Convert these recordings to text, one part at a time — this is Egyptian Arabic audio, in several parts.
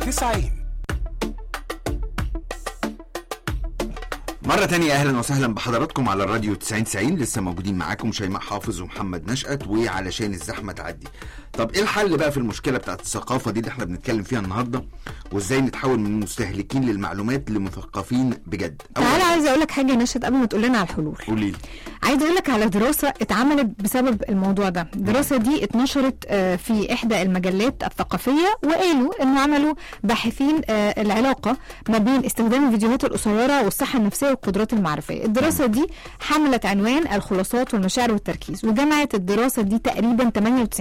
90 مرة تانية أهلا وسهلا بحضراتكم على الراديو 9090 لسه موجودين معاكم شيماء حافظ ومحمد نشأت وعلشان الزحمة تعدي طب إيه الحل بقى في المشكلة بتاعت الثقافة دي اللي احنا بنتكلم فيها النهاردة وإزاي نتحول من مستهلكين للمعلومات لمثقفين بجد تعالى عايزه اقول لك حاجه نشد قبل ما تقول لنا على الحلول قولي لي عايزه اقول لك على دراسه اتعملت بسبب الموضوع ده الدراسه دي اتنشرت آه، في احدى المجلات الثقافيه وقالوا انه عملوا باحثين آه، العلاقه ما بين استخدام الفيديوهات القصيره والصحه النفسيه والقدرات المعرفيه الدراسه دي حملت عنوان الخلاصات والمشاعر والتركيز وجمعت الدراسه دي تقريبا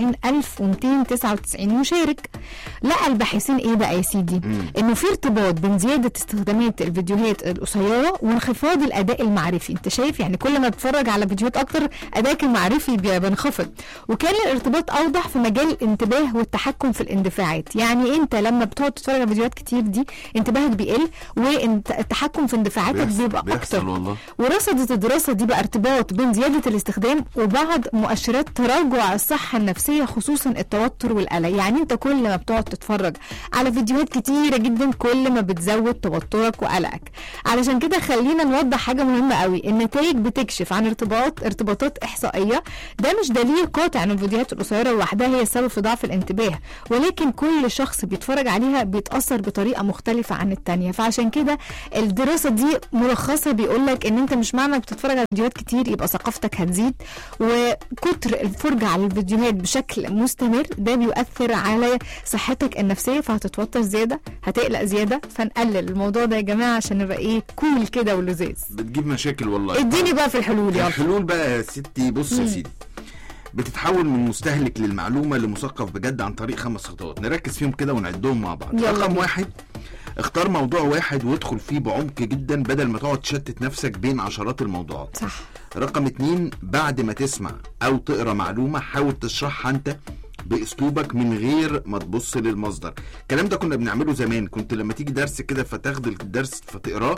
98299 مشارك لقى الباحثين ايه بقى يا سيدي انه في ارتباط بين زياده استخدامات الفيديوهات القصيره وانخفاض الاداء المعرفي انت شايف يعني كل ما بتتفرج على فيديوهات اكتر ادائك المعرفي بي- بينخفض وكان الارتباط اوضح في مجال الانتباه والتحكم في الاندفاعات يعني انت لما بتقعد تتفرج على فيديوهات كتير دي انتباهك بيقل والتحكم في اندفاعاتك بيحصل- بيبقى بيحصل اكتر والله. ورصدت الدراسة دي بقى ارتباط بين زيادة الاستخدام وبعض مؤشرات تراجع الصحة النفسية خصوصا التوتر والقلق يعني انت كل ما بتقعد تتفرج على فيديوهات كتيرة جدا كل ما بتزود توترك وقلقك علشان كده خلينا نوضح حاجة مهمة قوي النتائج بتكشف عن ارتباط ارتباطات إحصائية ده مش دليل قاطع ان الفيديوهات القصيرة لوحدها هي السبب في ضعف الانتباه ولكن كل شخص بيتفرج عليها بيتأثر بطريقة مختلفة عن التانية فعشان كده الدراسة دي ملخصة بيقول لك ان انت مش معنى بتتفرج على فيديوهات كتير يبقى ثقافتك هتزيد وكتر الفرجة على الفيديوهات بشكل مستمر ده بيؤثر على صحتك النفسية فهتتوتر زيادة هتقلق زيادة فنقلل الموضوع ده يا جماعة عشان نبقى ايه كول كده ولذيذ بتجيب مشاكل والله اديني بقى في الحلول يلا الحلول بقى يا ستي بص يا سيدي بتتحول من مستهلك للمعلومة لمثقف بجد عن طريق خمس خطوات نركز فيهم كده ونعدهم مع بعض يلا رقم بينا. واحد اختار موضوع واحد وادخل فيه بعمق جدا بدل ما تقعد تشتت نفسك بين عشرات الموضوعات صح رقم اتنين بعد ما تسمع او تقرا معلومة حاول تشرحها انت باسلوبك من غير ما تبص للمصدر الكلام ده كنا بنعمله زمان كنت لما تيجي درس كده فتاخد الدرس فتقراه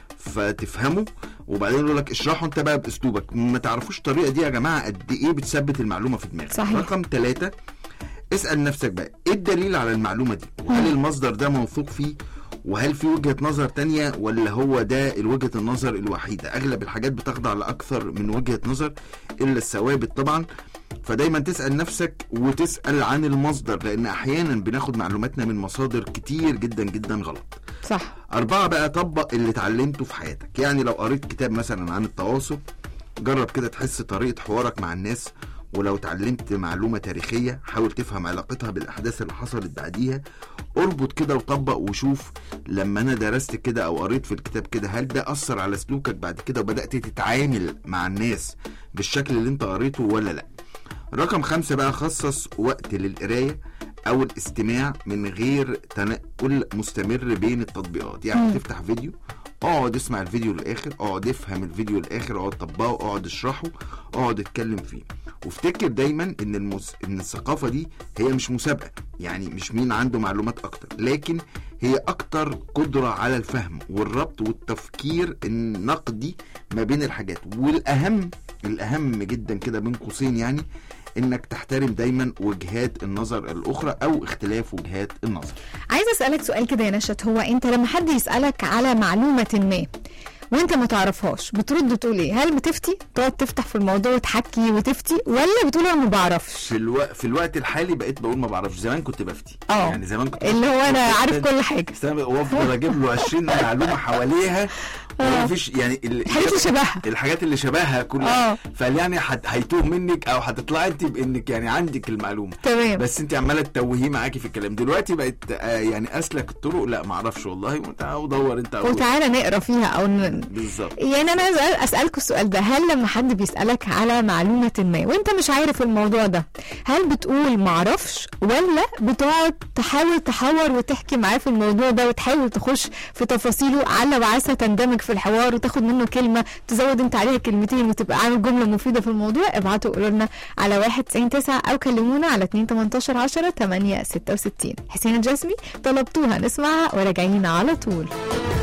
فتفهمه وبعدين يقول لك اشرحه انت بقى باسلوبك ما تعرفوش الطريقه دي يا جماعه قد ايه بتثبت المعلومه في دماغك صحيح. رقم ثلاثة اسال نفسك بقى ايه الدليل على المعلومه دي وهل المصدر ده موثوق فيه وهل في وجهه نظر تانية ولا هو ده الوجهه النظر الوحيده اغلب الحاجات بتخضع لاكثر من وجهه نظر الا الثوابت طبعا فدايما تسال نفسك وتسال عن المصدر لان احيانا بناخد معلوماتنا من مصادر كتير جدا جدا غلط صح أربعة بقى طبق اللي اتعلمته في حياتك يعني لو قريت كتاب مثلا عن التواصل جرب كده تحس طريقة حوارك مع الناس ولو اتعلمت معلومة تاريخية حاول تفهم علاقتها بالأحداث اللي حصلت بعديها اربط كده وطبق وشوف لما أنا درست كده أو قريت في الكتاب كده هل ده أثر على سلوكك بعد كده وبدأت تتعامل مع الناس بالشكل اللي انت قريته ولا لأ رقم خمسة بقى خصص وقت للقراية أو الاستماع من غير تنقل مستمر بين التطبيقات يعني مم. تفتح فيديو اقعد اسمع الفيديو للآخر اقعد افهم الفيديو للآخر اقعد طبقه اقعد اشرحه اقعد اتكلم فيه وافتكر دايما ان المس... ان الثقافة دي هي مش مسابقة يعني مش مين عنده معلومات اكتر لكن هي اكتر قدرة على الفهم والربط والتفكير النقدي ما بين الحاجات والاهم الاهم جدا كده بين قوسين يعني انك تحترم دايما وجهات النظر الاخرى او اختلاف وجهات النظر عايزه اسالك سؤال كده يا نشط هو انت لما حد يسالك على معلومه ما وانت ما تعرفهاش بترد تقول ايه هل بتفتي تقعد تفتح في الموضوع وتحكي وتفتي ولا بتقول انا ما بعرفش في الو... في الوقت الحالي بقيت بقول ما بعرفش زمان كنت بفتي اه. يعني زمان كنت اللي هو انا بفتي. عارف كل حاجه بس انا وافضل اجيب له 20 معلومه حواليها اه. مفيش يعني ال- الحاجات اللي شبهها الحاجات اللي شبهها كلها اه. فقال يعني هت- هيتوه منك او هتطلعي انت بانك يعني عندك المعلومه تمام بس انت عماله تتوهيه معاكي في الكلام دلوقتي بقت آه، يعني اسلك الطرق لا ما اعرفش والله وانت ودور انت أول. وتعالى نقرا فيها او ن... بالظبط يعني انا عايزه أسأل- اسالكوا السؤال ده هل لما حد بيسالك على معلومه ما وانت مش عارف الموضوع ده هل بتقول معرفش ولا بتقعد تحاول تحور وتحكي معاه في الموضوع ده وتحاول تخش في تفاصيله على وعسى تندمج في الحوار وتاخد منه كلمه تزود انت عليها كلمتين وتبقى عامل جمله مفيده في الموضوع ابعتوا قولوا لنا على 199 او كلمونا على 2 18 10 8 66 حسين الجسمي طلبتوها نسمعها وراجعين على طول